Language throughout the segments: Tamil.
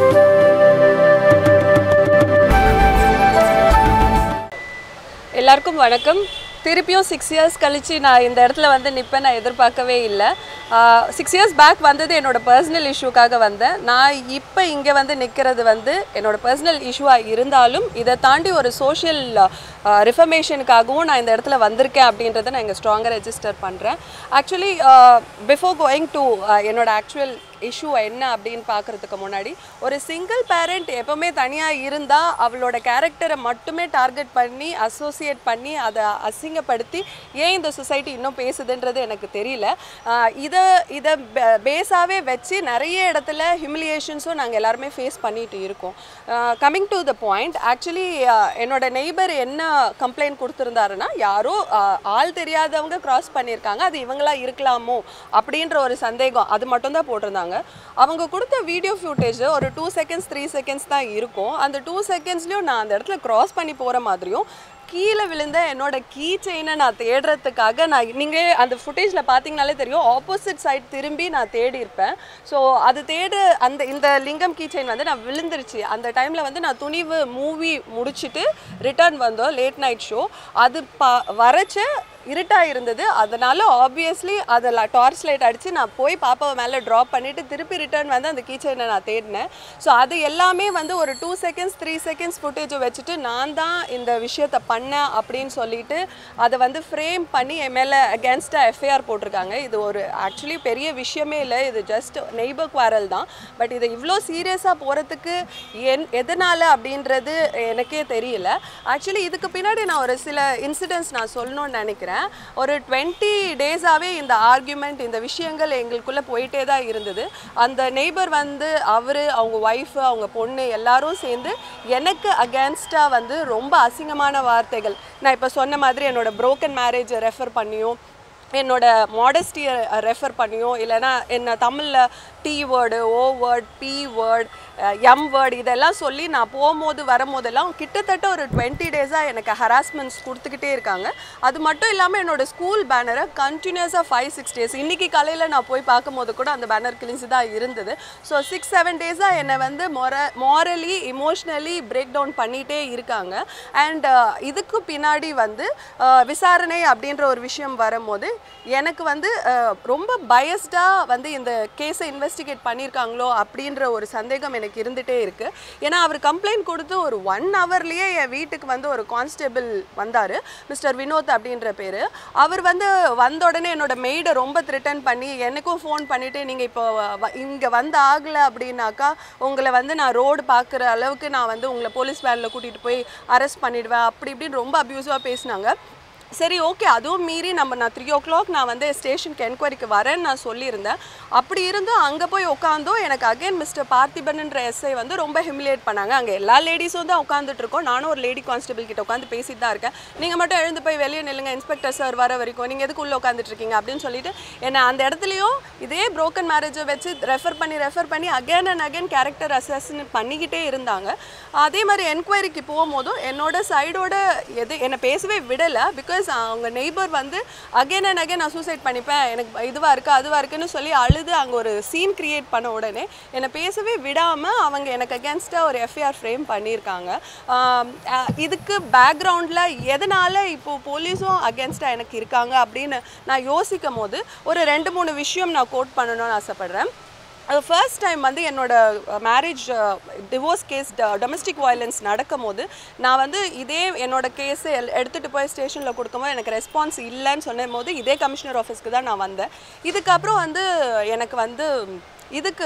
எல்லாருக்கும் வணக்கம் திருப்பியும் சிக்ஸ் இயர்ஸ் கழிச்சு நான் இந்த இடத்துல வந்து நிற்பேன் நான் எதிர்பார்க்கவே இல்லை சிக்ஸ் இயர்ஸ் பேக் வந்தது என்னோட பர்சனல் இஷ்யூக்காக வந்தேன் நான் இப்போ இங்கே வந்து நிற்கிறது வந்து என்னோட பர்சனல் இஷ்யூவாக இருந்தாலும் இதை தாண்டி ஒரு சோஷியல் ரிஃபர்மேஷனுக்காகவும் நான் இந்த இடத்துல வந்திருக்கேன் அப்படின்றத நான் இங்கே ஸ்ட்ராங்காக ரெஜிஸ்டர் பண்ணுறேன் ஆக்சுவலி பிஃபோர் கோயிங் டு என்னோட ஆக்சுவல் இஷ்யூ என்ன அப்படின்னு பார்க்குறதுக்கு முன்னாடி ஒரு சிங்கிள் பேரண்ட் எப்போவுமே தனியாக இருந்தால் அவளோட கேரக்டரை மட்டுமே டார்கெட் பண்ணி அசோசியேட் பண்ணி அதை அசிங்கப்படுத்தி ஏன் இந்த சொசைட்டி இன்னும் பேசுதுன்றது எனக்கு தெரியல ஆஹ் இதை இதை பேஸாகவே வச்சு நிறைய இடத்துல ஹியூமிலியேஷன்ஸும் நாங்கள் எல்லாருமே ஃபேஸ் பண்ணிட்டு இருக்கோம் coming to the point actually என்னோட நெய்பர் என்ன கம்ப்ளைண்ட் கொடுத்துருந்தாருன்னா யாரோ ஆஹ் ஆள் தெரியாதவங்க கிராஸ் பண்ணியிருக்காங்க அது இவங்களா இருக்கலாமோ அப்படின்ற ஒரு சந்தேகம் அது மட்டும் தான் போட்டிருந்தாங்க அவங்க கொடுத்த வீடியோ ஃபுட்டேஜ் ஒரு டூ செகண்ட்ஸ் த்ரீ செகண்ட்ஸ் தான் இருக்கும் அந்த டூ செகண்ட்ஸ்லையும் நான் அந்த இடத்துல கிராஸ் பண்ணி போகிற மாதிரியும் கீழே விழுந்த என்னோட கீ செயினை நான் தேடுறதுக்காக நான் நீங்கள் அந்த ஃபுட்டேஜில் பார்த்தீங்கனாலே தெரியும் ஆப்போசிட் சைடு திரும்பி நான் தேடி இருப்பேன் ஸோ அது தேடு அந்த இந்த லிங்கம் கீ செயின் வந்து நான் விழுந்துருச்சு அந்த டைமில் வந்து நான் துணிவு மூவி முடிச்சுட்டு ரிட்டர்ன் வந்தோம் லேட் நைட் ஷோ அது பா வரைச்ச இருட்டாக இருந்தது அதனால ஆப்வியஸ்லி அதில் டார்ச் லைட் அடித்து நான் போய் பாப்பாவை மேலே ட்ராப் பண்ணிவிட்டு திருப்பி ரிட்டர்ன் வந்து அந்த கீச்சைனை நான் தேடினேன் ஸோ அது எல்லாமே வந்து ஒரு டூ செகண்ட்ஸ் த்ரீ செகண்ட்ஸ் ஃபுட்டேஜை வச்சுட்டு நான் தான் இந்த விஷயத்தை பண்ணேன் அப்படின்னு சொல்லிட்டு அதை வந்து ஃப்ரேம் பண்ணி என் மேலே அகேன்ஸ்டாக எஃப்ஐஆர் போட்டிருக்காங்க இது ஒரு ஆக்சுவலி பெரிய விஷயமே இல்லை இது ஜஸ்ட் நெய்பர் குவாரல் தான் பட் இதை இவ்வளோ சீரியஸாக போகிறதுக்கு என் எதனால் அப்படின்றது எனக்கே தெரியல ஆக்சுவலி இதுக்கு பின்னாடி நான் ஒரு சில இன்சிடென்ட்ஸ் நான் சொல்லணும்னு நினைக்கிறேன் ஒரு டுவெண்ட்டி டேஸாகவே இந்த ஆர்கியூமெண்ட் இந்த விஷயங்கள் எங்களுக்குள்ளே போயிட்டே தான் இருந்தது அந்த நெய்பர் வந்து அவர் அவங்க ஒய்ஃபு அவங்க பொண்ணு எல்லாரும் சேர்ந்து எனக்கு அகேன்ஸ்டாக வந்து ரொம்ப அசிங்கமான வார்த்தைகள் நான் இப்போ சொன்ன மாதிரி என்னோட broken மேரேஜை ரெஃபர் பண்ணியும் என்னோட மாடஸ்டியை ரெஃபர் பண்ணியும் இல்லைன்னா என்ன தமிழில் D word O word B word M word இதெல்லாம் சொல்லி நான் போகும்போது வரும்போதெல்லாம் கிட்டத்தட்ட ஒரு டுவெண்ட்டி டேஸாக எனக்கு ஹராஸ்மெண்ட்ஸ் கொடுத்துக்கிட்டே இருக்காங்க அது மட்டும் இல்லாமல் என்னோட ஸ்கூல் பேனரை கண்டினியூஸாக ஃபைவ் சிக்ஸ் டேஸ் இன்றைக்கி காலையில் நான் போய் பார்க்கும்போது கூட அந்த பேனர் கிழிஞ்சு தான் இருந்தது ஸோ சிக்ஸ் செவன் டேஸாக என்னை வந்து மொர மாரலி இமோஷ்னலி பிரேக் டவுன் பண்ணிகிட்டே இருக்காங்க அண்ட் இதுக்கு பின்னாடி வந்து அஹ், விசாரணை அப்படின்ற ஒரு விஷயம் வரும்போது எனக்கு வந்து அஹ், ரொம்ப பயஸ்டாக வந்து இந்த கேஸை இன்வெஸ்டிகேட் பண்ணியிருக்காங்களோ அப்படின்ற ஒரு சந்தேகம் எனக்கு இருந்துகிட்டே இருக்குது ஏன்னா அவர் கம்ப்ளைண்ட் கொடுத்து ஒரு ஒன் ஹவர்லேயே என் வீட்டுக்கு வந்து ஒரு கான்ஸ்டபிள் வந்தார் மிஸ்டர் வினோத் அப்படின்ற பேர் அவர் வந்து வந்த உடனே என்னோட மெய்டை ரொம்ப த்ரிட்டன் பண்ணி எனக்கும் ஃபோன் பண்ணிவிட்டு நீங்கள் இப்போ இங்கே வந்து ஆகலை அப்படின்னாக்கா உங்களை வந்து நான் ரோடு பார்க்குற அளவுக்கு நான் வந்து உங்களை போலீஸ் வேனில் கூட்டிகிட்டு போய் அரெஸ்ட் பண்ணிடுவேன் அப்படி இப்படின்னு ரொம்ப அப்யூசிவாக பேசினாங்க சரி ஓகே அதுவும் மீறி நம்ம நான் த்ரீ ஓ கிளாக் நான் வந்து ஸ்டேஷனுக்கு என்கொயரிக்கு வரேன்னு நான் சொல்லியிருந்தேன் அப்படி இருந்தும் அங்கே போய் உட்காந்தோம் எனக்கு அகைன் மிஸ்டர் பார்த்திபன்ன்ற எஸ்ஐ வந்து ரொம்ப ஹிமிலியேட் பண்ணாங்க அங்கே எல்லா லேடிஸும் தான் உட்காந்துட்டு இருக்கோம் நானும் ஒரு லேடி கான்ஸ்டபிள் கிட்ட உட்காந்து பேசிட்டு தான் இருக்கேன் நீங்கள் மட்டும் எழுந்து போய் வெளியே நில்லுங்க இன்ஸ்பெக்டர் சார் வர வரைக்கும் நீங்கள் எதுக்கு உள்ளே உட்காந்துட்டு இருக்கீங்க அப்படின்னு சொல்லிட்டு என்னை அந்த இடத்துலையும் இதே broken மேரேஜை வச்சு ரெஃபர் பண்ணி ரெஃபர் பண்ணி அகைன் அண்ட் அகைன் கேரக்டர் அசஸ்ன்னு பண்ணிக்கிட்டே இருந்தாங்க அதே மாதிரி என்கொயரிக்கு போகும்போதும் என்னோட சைடோட எது என்னை பேசவே விடலை பிகாஸ் அவங்க நெய்பர் வந்து அகைன் அண்ட் அகைன் நான் சூசைட் பண்ணிப்பேன் எனக்கு இதுவாக இருக்குது அதுவாக இருக்குன்னு சொல்லி அழுது அங்கே ஒரு சீன் கிரியேட் பண்ண உடனே என்னை பேசவே விடாமல் அவங்க எனக்கு அகேன்ஸ்டாக ஒரு எஃப்ஐஆர் ஃப்ரேம் பண்ணியிருக்காங்க ஆம், அஹ், இதுக்கு பேக்ரவுண்டில் எதனால் இப்போது போலீஸும் அகேன்ஸ்டாக எனக்கு இருக்காங்க அப்படின்னு நான் யோசிக்கும் போது ஒரு ரெண்டு மூணு விஷயம் நான் கோட் பண்ணணும்னு ஆசைப்பட்றேன் ஃபர்ஸ்ட் டைம் வந்து என்னோட marriage divorce case domestic violence நடக்கும் போது நான் வந்து இதே என்னோட கேஸை எடுத்துகிட்டு போய் ஸ்டேஷனில் கொடுக்கும்போது எனக்கு ரெஸ்பான்ஸ் இல்லைன்னு சொன்னும் போது இதே கமிஷனர் ஆஃபீஸ்க்கு தான் நான் வந்தேன் இதுக்கப்புறம் வந்து எனக்கு வந்து இதுக்கு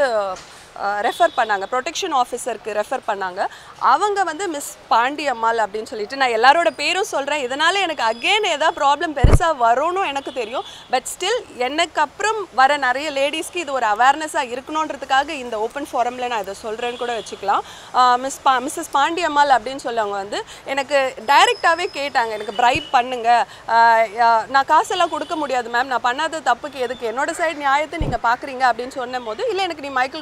ரெஃபர் பண்ணாங்க ப்ரொடெக்ஷன் ஆஃபீஸருக்கு ரெஃபர் பண்ணாங்க அவங்க வந்து மிஸ் பாண்டி அம்மாள் அப்படின்னு சொல்லிட்டு நான் எல்லாரோட பேரும் சொல்கிறேன் இதனால் எனக்கு அகெயின் ஏதாவது ப்ராப்ளம் பெருசாக வரும்னு எனக்கு தெரியும் பட் ஸ்டில் எனக்கு அப்புறம் வர நிறைய லேடிஸ்க்கு இது ஒரு அவேர்னஸாக இருக்கணுன்றதுக்காக இந்த ஓப்பன் ஃபாரமில் நான் இதை சொல்கிறேன்னு கூட வச்சுக்கலாம் மிஸ் பா மிஸ்ஸஸ் பாண்டி அம்மாள் அப்படின்னு சொல்லவங்க வந்து எனக்கு டைரெக்டாகவே கேட்டாங்க எனக்கு பிரைப் பண்ணுங்க ஆஹ் ஆஹ் நான் காசெல்லாம் கொடுக்க முடியாது மேம் நான் பண்ணாத தப்புக்கு எதுக்கு என்னோட சைடு நியாயத்தை நீங்கள் பார்க்குறீங்க அப்படின்னு சொன்னும் போது இல்லை எனக்கு நீ மைக்கேல் காஸ் வாட்ச்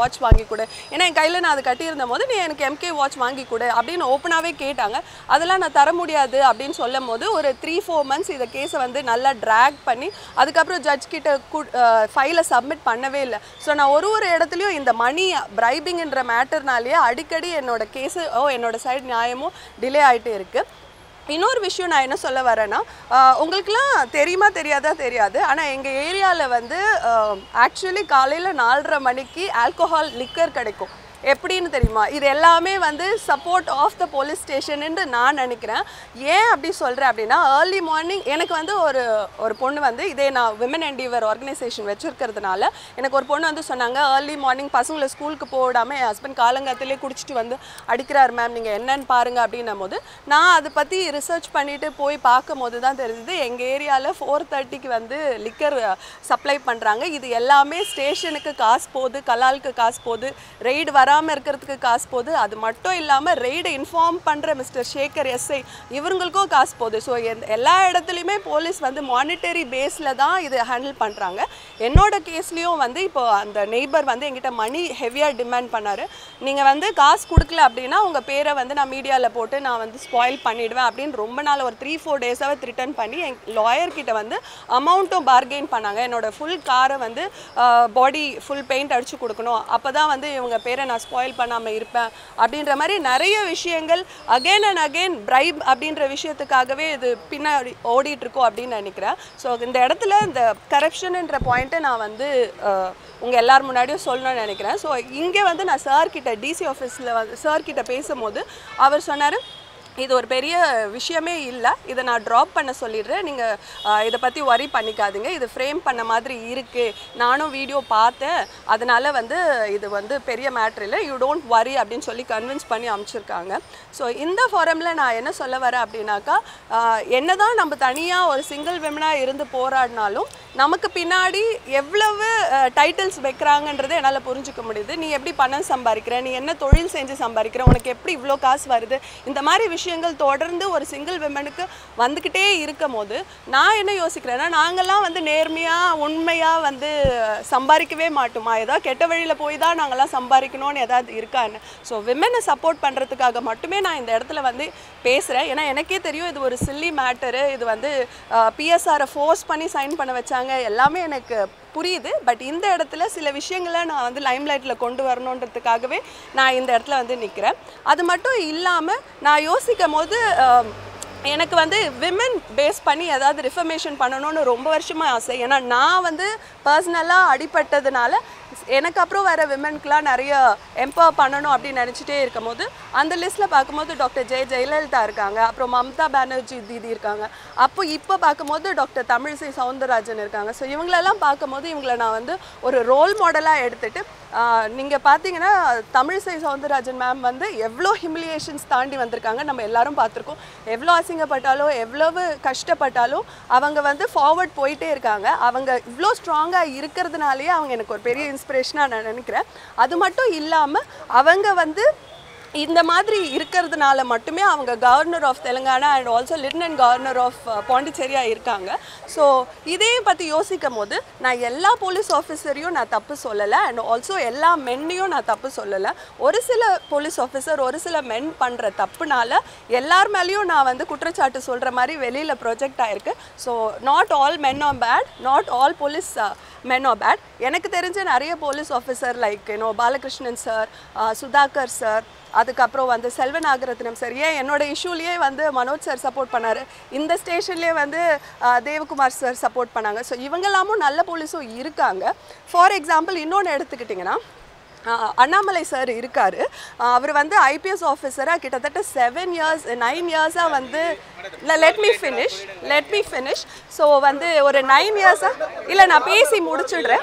வாட்ச் வாங்கி கொடு ஏன்னா என் கையில் நான் அது கட்டியிருந்த போது நீ எனக்கு எம்கே வாட்ச் வாங்கி கொடு அப்படின்னு ஓப்பனாகவே கேட்டாங்க அதெல்லாம் நான் தர முடியாது அப்படின்னு சொல்லும் போது ஒரு த்ரீ ஃபோர் மந்த்ஸ் இந்த கேஸை வந்து நல்லா ட்ராக் பண்ணி அதுக்கப்புறம் ஜட்ஜ் கிட்ட ஃபைலை சப்மிட் பண்ணவே இல்லை ஸோ நான் ஒரு ஒரு இடத்துலையும் இந்த மணி பிரைபிங்ன்ற மேட்டர்னாலேயே அடிக்கடி என்னோட கேஸு ஓ என்னோட சைடு நியாயமும் டிலே ஆகிட்டே இருக்குது இன்னொரு விஷயம் நான் என்ன சொல்ல வரேன்னா ஆஹ் உங்களுக்குலாம் தெரியுமா தெரியாதா தெரியாது ஆனால் எங்கள் ஏரியாவில் வந்து ஆக்சுவலி காலையில் நாலரை மணிக்கு ஆல்கோஹால் லிக்கர் கிடைக்கும் எப்படின்னு தெரியுமா இது எல்லாமே வந்து சப்போர்ட் ஆஃப் த போலீஸ் ஸ்டேஷன்னு நான் நினைக்கிறேன் ஏன் அப்படி சொல்கிறேன் அப்படின்னா ஏர்லி மார்னிங் எனக்கு வந்து ஒரு ஒரு பொண்ணு வந்து இதே நான் விமன் என்டிவர் ஆர்கனைசேஷன் வச்சுருக்கிறதுனால எனக்கு ஒரு பொண்ணு வந்து சொன்னாங்க ஏர்லி மார்னிங் பசங்களை ஸ்கூலுக்கு போடாமல் என் ஹஸ்பண்ட் காலங்காத்திலே குடிச்சிட்டு வந்து அடிக்கிறார் மேம் நீங்கள் என்னன்னு பாருங்க அப்படின்னும் போது நான் அதை பற்றி ரிசர்ச் பண்ணிட்டு போய் பார்க்கும் போது தான் தெரிஞ்சது எங்கள் ஏரியாவில் ஃபோர் தேர்ட்டிக்கு வந்து லிக்கர் சப்ளை பண்ணுறாங்க இது எல்லாமே ஸ்டேஷனுக்கு காசு போகுது கலாலுக்கு காசு போகுது ரெய்டு வராமல் இருக்கிறதுக்கு காசு போகுது அது மட்டும் இல்லாமல் ரெய்டை இன்ஃபார்ம் பண்ணுற மிஸ்டர் சேகர் எஸ்ஐ இவங்களுக்கும் காசு போகுது ஸோ எல்லா இடத்துலையுமே போலீஸ் வந்து மானிட்டரி பேஸில் தான் இது ஹேண்டில் பண்ணுறாங்க என்னோட கேஸ்லேயும் வந்து இப்போ அந்த நெய்பர் வந்து எங்கிட்ட மணி ஹெவியாக டிமாண்ட் பண்ணார் நீங்கள் வந்து காசு கொடுக்கல அப்படின்னா உங்கள் பேரை வந்து நான் மீடியாவில் போட்டு நான் வந்து ஸ்பாயில் பண்ணிடுவேன் அப்படின்னு ரொம்ப நாள் ஒரு த்ரீ ஃபோர் டேஸாகவே ரிட்டர்ன் பண்ணி என் லாயர் கிட்ட வந்து அமௌண்ட்டும் பார்கெயின் பண்ணாங்க என்னோட ஃபுல் காரை வந்து பாடி ஃபுல் பெயிண்ட் அடிச்சு கொடுக்கணும் அப்போ தான் வந்து இவங்க பேரை நான் ஸ்பாயில் பண்ணாமல் இருப்பேன் அப்படின்ற மாதிரி நிறைய விஷயங்கள் அகைன் அண்ட் அகைன் பிரைப் அப்படின்ற விஷயத்துக்காகவே இது பின்னாடி ஓடிட்டு இருக்கோம் அப்படின்னு நினைக்கிறேன் ஸோ இந்த இடத்துல இந்த கரப்ஷன்ன்ற பாயிண்ட்டை நான் வந்து அஹ், உங்க எல்லார் முன்னாடியும் சொல்லணும்னு நினைக்கிறேன் ஸோ இங்கே வந்து நான் சார் கிட்ட டிசி ஆஃபீஸில் வந்து சார் கிட்ட பேசும்போது அவர் சொன்னார் இது ஒரு பெரிய விஷயமே இல்லை இதை நான் ட்ராப் பண்ண சொல்லிடுறேன் நீங்கள் இதை பற்றி worry பண்ணிக்காதீங்க இது ஃப்ரேம் பண்ண மாதிரி இருக்குது நானும் வீடியோ பார்த்தேன் அதனால வந்து இது வந்து பெரிய மேட்ரு இல்லை யூ டோன்ட் worry அப்படின்னு சொல்லி கன்வின்ஸ் பண்ணி அனுப்பிச்சிருக்காங்க ஸோ இந்த ஃபாரமில் நான் என்ன சொல்ல வரேன் அப்படின்னாக்கா ஆஹ், என்னதான் நம்ம தனியாக ஒரு சிங்கிள் விமனாக இருந்து போராடினாலும் நமக்கு பின்னாடி எவ்வளவு டைட்டில்ஸ் வைக்கிறாங்கன்றதை என்னால் புரிஞ்சுக்க முடியுது நீ எப்படி பணம் சம்பாதிக்கிற நீ என்ன தொழில் செஞ்சு சம்பாதிக்கிற உனக்கு எப்படி இவ்வளோ காசு வருது இந்த மாதிரி விஷயங்கள் தொடர்ந்து ஒரு சிங்கிள் விமனுக்கு வந்துக்கிட்டே இருக்கும் போது நான் என்ன யோசிக்கிறேன்னா நாங்கள்லாம் வந்து நேர்மையாக உண்மையாக வந்து சம்பாதிக்கவே மாட்டோமா ஏதாவது கெட்ட வழியில் போய் தான் நாங்கள்லாம் சம்பாதிக்கணும்னு ஏதாவது இருக்கான்னு ஸோ விமனை சப்போர்ட் பண்ணுறதுக்காக மட்டுமே நான் இந்த இடத்துல வந்து பேசுகிறேன் ஏன்னா எனக்கே தெரியும் இது ஒரு சில்லி மேட்டரு இது வந்து பிஎஸ்ஆரை ஃபோர்ஸ் பண்ணி சைன் பண்ண வச்சாங்க எல்லாமே எனக்கு புரியுது பட் இந்த இடத்துல சில விஷயங்களை நான் வந்து லைம்லைட்டில் கொண்டு வரணுன்றதுக்காகவே நான் இந்த இடத்துல வந்து நிற்கிறேன் அது மட்டும் இல்லாமல் நான் யோசிக்கும் போது ஆம், எனக்கு வந்து விமன் பேஸ் பண்ணி ஏதாவது ரிஃபர்மேஷன் பண்ணணும்னு ரொம்ப வருஷமாக ஆசை ஏன்னா நான் வந்து பர்சனலாக அடிபட்டதுனால எனக்கு அப்புறம் வர விமனுக்குலாம் நிறைய எம்பவர் பண்ணணும் அப்படின்னு நினச்சிட்டே இருக்கும் போது அந்த லிஸ்ட்டில் பார்க்கும்போது டாக்டர் ஜெய ஜெயலலிதா இருக்காங்க அப்புறம் மம்தா பானர்ஜி தீதி இருக்காங்க அப்போ இப்போ பார்க்கும்போது டாக்டர் தமிழிசை சவுந்தரராஜன் இருக்காங்க ஸோ இவங்களெல்லாம் பார்க்கும்போது இவங்கள நான் வந்து ஒரு ரோல் மாடலாக எடுத்துட்டு நீங்கள் பார்த்தீங்கன்னா தமிழிசை சவுந்தரராஜன் மேம் வந்து எவ்வளோ ஹிமிலியேஷன்ஸ் தாண்டி வந்திருக்காங்க நம்ம எல்லாரும் பார்த்துருக்கோம் எவ்வளோ அசிங்கப்பட்டாலும் எவ்வளவு கஷ்டப்பட்டாலும் அவங்க வந்து ஃபார்வர்ட் போயிட்டே இருக்காங்க அவங்க இவ்வளோ ஸ்ட்ராங்காக இருக்கிறதுனாலேயே அவங்க எனக்கு ஒரு பெரிய இன்ஸ்பிரேஷனாக நான் நினைக்கிறேன் அது மட்டும் இல்லாமல் அவங்க வந்து இந்த மாதிரி இருக்கிறதுனால மட்டுமே அவங்க governor of Telangana and also lieutenant governor of பாண்டிச்சேரியா இருக்காங்க ஸோ இதையும் பற்றி யோசிக்கும் போது நான் எல்லா போலீஸ் ஆஃபீஸரையும் நான் தப்பு சொல்லலை அண்ட் ஆல்சோ எல்லா மென்னையும் நான் தப்பு சொல்லலை ஒரு சில போலீஸ் ஆஃபீஸர் ஒரு சில மென் பண்ணுற தப்புனால எல்லார் மேலேயும் நான் வந்து குற்றச்சாட்டு சொல்கிற மாதிரி வெளியில் ப்ரொஜெக்ட் ஆயிருக்கு so not all men are bad not all policemen are bad எனக்கு தெரிஞ்ச நிறைய police officer like you know Balakrishnan sir Sudhakar sir அதுக்கப்புறம் வந்து செல்வநாகரத்னம் சார் ஏன் என்னோட இஷ்யூலேயே வந்து மனோஜ் சார் சப்போர்ட் பண்ணார் இந்த ஸ்டேஷன்லேயே வந்து ஆஹ், தேவகுமார் சார் சப்போர்ட் பண்ணாங்க ஸோ இவங்கெல்லாமும் நல்ல போலீஸும் இருக்காங்க ஃபார் எக்ஸாம்பிள் இன்னொன்று எடுத்துக்கிட்டிங்கன்னா ஆஹ் அண்ணாமலை சார் இருக்கார் அவர் வந்து ஐபிஎஸ் ஆஃபீஸராக கிட்டத்தட்ட செவன் இயர்ஸ் நைன் இயர்ஸாக வந்து இல்லை let me finish let me finish so வந்து ஒரு நைன் இயர்ஸாக இல்லை நான் பேசி முடிச்சிடுறேன்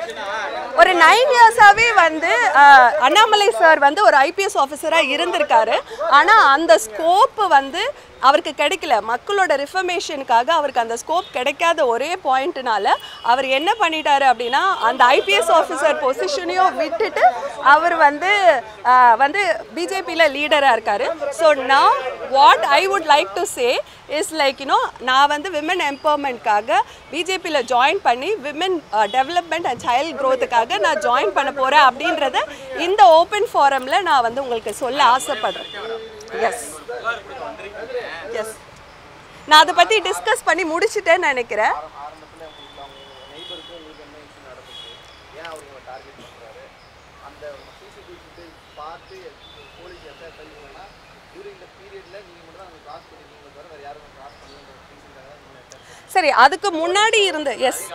ஒரு நைன் இயர்ஸாகவே வந்து ஆஹ், அண்ணாமலை சார் வந்து ஒரு ஐபிஎஸ் ஆஃபீஸராக இருந்திருக்காரு ஆனால் அந்த ஸ்கோப்பு வந்து அவருக்கு கிடைக்கல மக்களோட ரிஃபர்மேஷனுக்காக அவருக்கு அந்த ஸ்கோப் கிடைக்காத ஒரே பாயிண்ட்னால அவர் என்ன பண்ணிட்டாரு அப்படின்னா அந்த ஐபிஎஸ் ஆஃபீஸர் பொசிஷனையும் விட்டுட்டு அவர் வந்து ஆஹ், வந்து பிஜேபியில் லீடராக இருக்காரு ஸோ நான் what I would like to say is like you know நான் வந்து விமன் எம்பவர்மெண்ட்காக பிஜேபியில் ஜாயின் பண்ணி விமன் டெவலப்மெண்ட் அண்ட் சைல்ட் க்ரோத்துக்காக நான் ஜாயின் பண்ண போகிறேன் அப்படின்றத இந்த ஓப்பன் ஃபாரமில் நான் வந்து உங்களுக்கு சொல்ல ஆசைப்படுறேன் எஸ் எஸ் நான் அதை பற்றி டிஸ்கஸ் பண்ணி முடிச்சிட்டேன்னு நினைக்கிறேன் ஆரம்பத்தில் உங்களுக்கு அவங்க நெய்பருக்கும் உங்களுக்கு என்ன இஷ்யூ நடந்துச்சு ஏன் அவர் உங்களை டார்கெட் பண்ணுறாரு அந்த சிசிடிவி ஃபுட்டேஜ் பார்த்து போலீஸ் எஃப்ஐஆர் ஃபைல் பண்ணா டியூரிங் இந்த பீரியடில் நீங்கள் மட்டும் தான் அவங்க கிராஸ் பண்ணிருக்கீங்க தவிர வேறு யாரும் கிராஸ் பண்ணல ரீசன்காக நீங்கள் எஃப்ஐஆர் சரி அதுக்கு முன்னாடி இருந்து எஸ்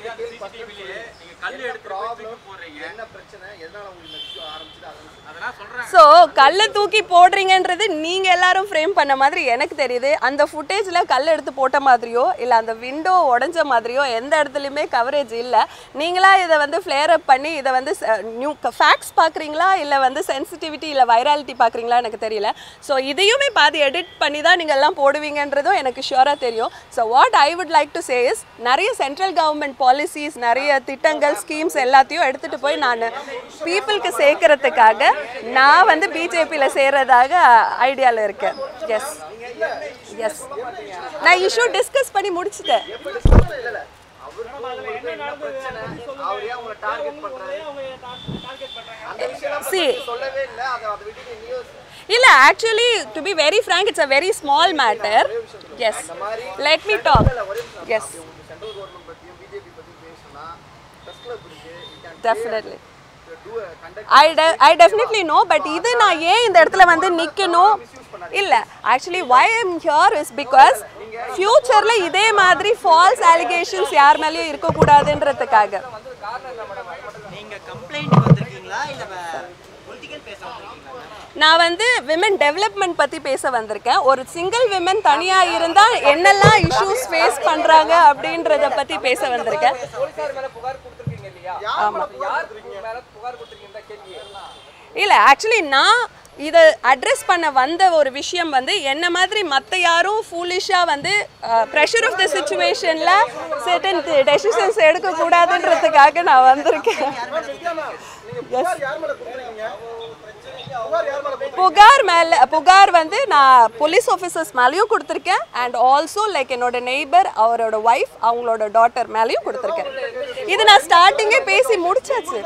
என்ன பிரச்சனை எதனால் உங்களுக்கு இந்த இஷ்யூ ஆரம்பிச்சது அதெல்லாம் ஸோ கல்லை தூக்கி போடுறீங்கன்றது நீங்கள் எல்லாரும் ஃப்ரேம் பண்ண மாதிரி எனக்கு தெரியுது அந்த ஃபுட்டேஜில் கல் எடுத்து போட்ட மாதிரியோ இல்லை அந்த விண்டோ உடஞ்ச மாதிரியோ எந்த இடத்துலையுமே கவரேஜ் இல்லை நீங்களா இதை வந்து ஃப்ளேர் அப் பண்ணி இதை வந்து நியூ ஃபேக்ட்ஸ் பார்க்குறீங்களா இல்லை வந்து சென்சிட்டிவிட்டி இல்லை வைராலிட்டி பார்க்குறீங்களா எனக்கு தெரியல ஸோ இதையுமே பாதி எடிட் பண்ணி தான் நீங்கள் எல்லாம் போடுவீங்கன்றதும் எனக்கு ஷுவராக தெரியும் so what I would like to say is நிறைய சென்ட்ரல் கவர்மெண்ட் பாலிசிஸ் நிறைய திட்டங்கள் ஸ்கீம்ஸ் எல்லாத்தையும் எடுத்துகிட்டு போய் நான் பீப்புளுக்கு சேர்க்கறதுக்காக நான் வந்து பிஜேபியில் சேர்றதாக ஐடியாவில் இருக்கேன் எஸ் எஸ் நான் இஷ்யூ டிஸ்கஸ் பண்ணி முடிச்சிட்டேன் இல்லை இல்லை அவருக்கு உங்களுக்கு என்ன பிரச்சனை அவர் ஏன் உங்களை டார்கெட் பண்ணுறாரு அந்த விஷயம் See. சொல்லவே இல்லை அதை அதை விட்டுட்டு நீயோ இல்லை actually to be very frank it's a very small matter yes let me talk yes உங்களுக்கு சென்ட்ரல் கவர்மெண்ட் பற்றியும் பிஜேபி பற்றியும் பேசணும்னா ப்ரெஸ் கிளப் இருக்கு you can definitely to conduct I ட ஐ டெஃபினெட்லி நோ பட் இது நான் ஏன் இந்த இடத்துல வந்து நிற்கணும் இல்லை actually why am here is because ஃப்யூச்சரில் இதே மாதிரி ஃபால்ஸ் அலிகேஷன்ஸ் யார் மேலேயும் இருக்கக்கூடாதுன்றதுக்காக நீங்க கம்ப்ளைண்ட் வந்திருக்கீங்களா இல்ல பொலிட்டிக்கல் பேச வந்திருக்கீங்களா நான் வந்து விமன் டெவலப்மெண்ட் பற்றி பேச வந்திருக்கேன் ஒரு சிங்கிள் விமன் தனியாக இருந்தால் என்னெல்லாம் இஷ்யூஸ் ஃபேஸ் பண்ணுறாங்க அப்படின்றத பற்றி பேச வந்திருக்கேன் போலீசார் மேல புகார் கொடுத்துருக்கீங்க இல்லையா ஆமாம் யார் மேல புகார் கொடுத்துருக்கீங்க கேள்வி இல்லை ஆக்சுவலி நான் இதை அட்ரஸ் பண்ண வந்த ஒரு விஷயம் வந்து என்ன மாதிரி மற்ற யாரும் ஃபூலிஷாக வந்து ப்ரெஷர் ஆஃப் த சுச்சுவேஷனில் certain டெசிஷன்ஸ் எடுக்கக்கூடாதுன்றதுக்காக நான் வந்திருக்கேன் புகார் மேலே புகார் வந்து நான் போலீஸ் ஆஃபீஸர்ஸ் மேலேயும் கொடுத்துருக்கேன் அண்ட் ஆல்சோ லைக் என்னோட நெய்பர் அவரோட ஒய்ஃப் அவங்களோட டாட்டர் மேலேயும் கொடுத்துருக்கேன் இது நான் ஸ்டார்டிங்கே பேசி முடிச்சாச்சு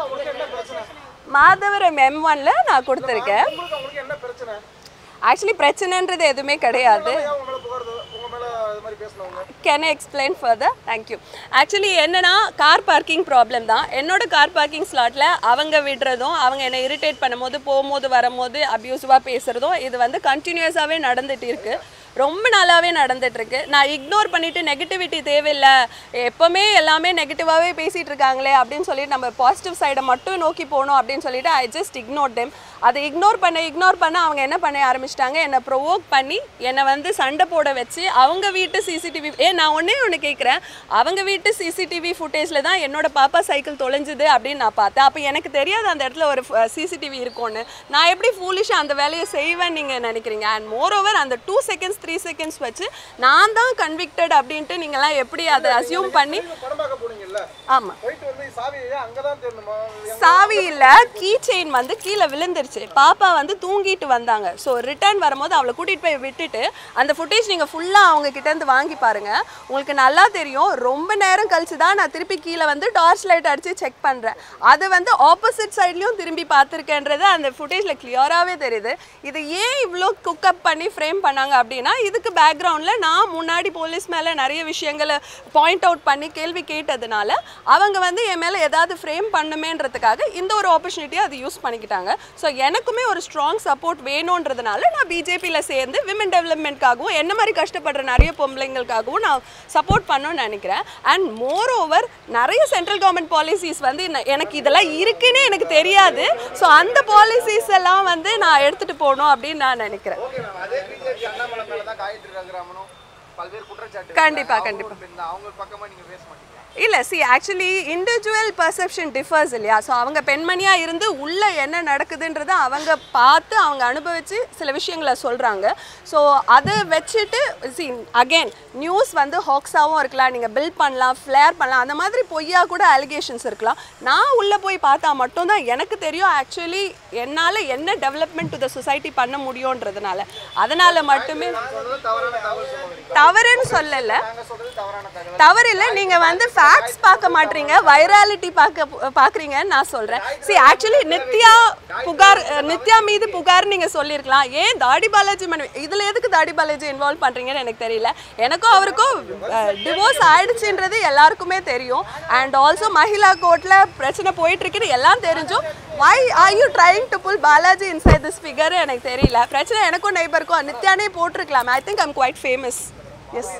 மாதவரம் எம் ஒன்ல நான் கொடுத்துருக்கேன் உங்களுக்கு என்ன பிரச்சனை ஆக்சுவலி பிரச்சனைன்றது எதுவுமே கிடையாது ஏன் உங்க மேல புகார் உங்க மேல இது மாதிரி பேசணுங்க can explain further thank you actually என்னன்னா கார் பார்க்கிங் ப்ராப்ளம் தான் என்னோட கார் பார்க்கிங் ஸ்லாட்டில் அவங்க விடுறதும் அவங்க என்னை இரிட்டேட் பண்ணும்போது போகும்போது வரும்போது அப்யூசிவாக பேசுகிறதும் இது வந்து கண்டினியூஸாகவே நடந்துட்டு இருக்கு ரொம்ப நாளாகவே நடந்துட்டு இருக்கு நான் இக்னோர் பண்ணிட்டு நெகட்டிவிட்டி தேவையில்லை எப்போவுமே எல்லாமே நெகட்டிவாகவே பேசிகிட்டு இருக்காங்களே அப்படின்னு சொல்லிட்டு நம்ம பாசிட்டிவ் சைடை மட்டும் நோக்கி போகணும் அப்படின்னு சொல்லிட்டு ஐ ஜஸ்ட் இக்னோர் டெம் அதை இக்னோர் பண்ண இக்னோர் பண்ண அவங்க என்ன பண்ண ஆரம்பிச்சிட்டாங்க என்னை ப்ரொவோக் பண்ணி என்னை வந்து சண்டை போட வச்சு அவங்க வீட்டு சிசிடிவி ஏ நான் ஒன்றே ஒன்று கேட்குறேன் அவங்க வீட்டு சிசிடிவி ஃபுட்டேஜில் தான் என்னோட பாப்பா சைக்கிள் தொலைஞ்சுது அப்படின்னு நான் பார்த்தேன் அப்போ எனக்கு தெரியாது அந்த இடத்துல ஒரு சிசிடிவி இருக்கும்னு நான் எப்படி ஃபூலிஷாக அந்த வேலையை செய்வேன்னு நீங்கள் நினைக்கிறீங்க அண்ட் மோர் ஓவர் அந்த டூ செகண்ட்ஸ் த்ரீ செகண்ட்ஸ் வச்சு நான் தான் கன்விக்டட் அப்படின்ட்டு நீங்களாம் எப்படி அதை அசியூம் பண்ணி படம் பார்க்க போனீங்கல்ல ஆமாம் போயிட்டு வந்து சாவியை அங்கதான் தேடணுமா சாவி இல்ல கீ செயின் வந்து கீழே விழுந்துருச்சு பாப்பா வந்து தூங்கிட்டு வந்தாங்க ஸோ ரிட்டர்ன் வரும்போது அவளை கூட்டிட்டு போய் விட்டுட்டு அந்த ஃபுட்டேஜ் நீங்க ஃபுல்லா அவங்க கிட்ட இருந்து வாங்கி பாருங்க உங்களுக்கு நல்லா தெரியும் ரொம்ப நேரம் கழிச்சு தான் நான் திருப்பி கீழே வந்து டார்ச் லைட் அடிச்சு செக் பண்றேன் அது வந்து ஆப்போசிட் சைட்லயும் திரும்பி பார்த்துருக்கேன்றது அந்த ஃபுட்டேஜ்ல கிளியராகவே தெரியுது இது ஏன் இவ்வளோ குக்கப் பண்ணி ஃப்ரேம் பண்ணாங்க அப்படின்னா இதுக்கு பேக்ரவுண்டில் நான் முன்னாடி போலீஸ் மேலே நிறைய விஷயங்களை பாயிண்ட் அவுட் பண்ணி கேள்வி கேட்டதுனால அவங்க வந்து என் மேலே ஏதாவது ஃப்ரேம் பண்ணுமேன்றதுக்காக இந்த ஒரு ஆப்பர்ச்சுனிட்டியை அது யூஸ் பண்ணிக்கிட்டாங்க ஸோ எனக்குமே ஒரு ஸ்ட்ராங் சப்போர்ட் வேணுன்றதுனால நான் பிஜேபியில் சேர்ந்து விமன் டெவலப்மெண்ட்காகவும் என்ன மாதிரி கஷ்டப்படுற நிறைய பொம்பளைங்களுக்காகவும் நான் சப்போர்ட் பண்ணணும்னு நினைக்கிறேன் அண்ட் மோர் ஓவர் நிறைய சென்ட்ரல் கவர்மெண்ட் பாலிசிஸ் வந்து ந- எனக்கு இதெல்லாம் இருக்குன்னே எனக்கு தெரியாது ஸோ அந்த பாலிசிஸ் எல்லாம் வந்து நான் எடுத்துகிட்டு போகணும் அப்படின்னு நான் நினைக்கிறேன் ஓகே மேம் அதே பிஜேபி அண்ணாமலை மேல தான் காயத்ரி ரகுராமனும் பல்வேறு குற்றச்சாட்டு கண்டிப்பா, அவங்க கண்டிப்பா. ஒரு பெண் தான். அவங்க பக்கமா நீங்க பேச மாட்டீங்க இல்லை see actually individual perception differs இல்லையா ஸோ அவங்க பெண்மணியாக இருந்து உள்ளே என்ன நடக்குதுன்றதை அவங்க பார்த்து அவங்க அனுபவித்து சில விஷயங்களை சொல்கிறாங்க ஸோ அதை வச்சுட்டு சி அகெயின் நியூஸ் வந்து ஹாக்ஸாகவும் இருக்கலாம் நீங்கள் பில் பண்ணலாம் ஃப்ளேர் பண்ணலாம் அந்த மாதிரி பொய்யா கூட அலிகேஷன்ஸ் இருக்கலாம் நான் உள்ளே போய் பார்த்தா மட்டும்தான் எனக்கு தெரியும் ஆக்சுவலி என்னால் என்ன டெவலப்மெண்ட் டு த சொசைட்டி பண்ண முடியுன்றதுனால அதனால் மட்டுமே சொல்றது தவறான தகவல் சொல்லுவீங்க தவறுன்னு சொல்லலை நாங்க சொல்றது தவறான தகவல் தவறு இல்லை நீங்க வந்து ஃபேக்ட்ஸ் பார்க்க மாட்டீங்க வைராலிட்டி பார்க்க பார்க்குறீங்கன்னு நான் சொல்றேன் சி ஆக்சுவலி நித்யா புகார் அஹ், நித்யா மீது புகார் நீங்க சொல்லியிருக்கலாம் ஏன் தாடி பாலாஜி மனைவி இதுல எதுக்கு தாடி பாலாஜி இன்வால்வ் பண்றீங்கன்னு எனக்கு தெரியல எனக்கும் அவருக்கும் டிவோர்ஸ் ஆயிடுச்சுன்றது எல்லாருக்குமே தெரியும் அண்ட் ஆல்சோ மஹிளா கோர்ட்ல பிரச்சனை போயிட்டு இருக்குன்னு எல்லாம் தெரிஞ்சும் why are you trying to pull Balaji inside this figure எனக்கு தெரியல பிரச்சனை எனக்கும் நெய்பருக்கும் நித்யானே போட்டிருக்கலாம் I think I'm quite famous yes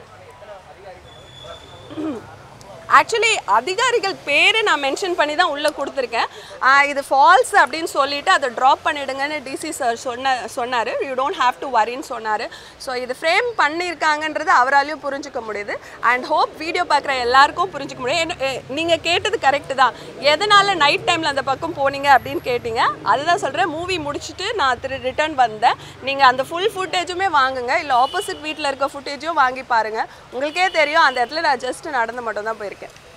actually அதிகாரிகள் பேரை நான் மென்ஷன் பண்ணி தான் உள்ளே கொடுத்துருக்கேன் ஆஹ் இது ஃபால்ஸ் அப்படின்னு சொல்லிட்டு அதை ட்ராப் பண்ணிடுங்கன்னு டிசி சார் சொன்ன சொன்னார் யூ டோன்ட் ஹாவ் டு வரின்னு சொன்னார் ஸோ இது ஃப்ரேம் பண்ணியிருக்காங்கன்றது அவராலையும் புரிஞ்சுக்க முடியுது அண்ட் ஹோப் வீடியோ பார்க்குற எல்லாருக்கும் புரிஞ்சுக்க முடியும் நீங்கள் கேட்டது கரெக்டு தான் எதனால் நைட் டைமில் அந்த பக்கம் போனீங்க அப்படின்னு கேட்டீங்க அதுதான் சொல்கிறேன் மூவி முடிச்சுட்டு நான் திரு ரிட்டர்ன் வந்தேன் நீங்கள் அந்த ஃபுல் ஃபுட்டேஜுமே வாங்குங்க இல்லை ஆப்போசிட் வீட்டில் இருக்க ஃபுட்டேஜும் வாங்கி பாருங்கள் உங்களுக்கே தெரியும் அந்த இடத்துல நான் ஜஸ்ட் நடந்து மட்டும் தான் போயிருக்கேன்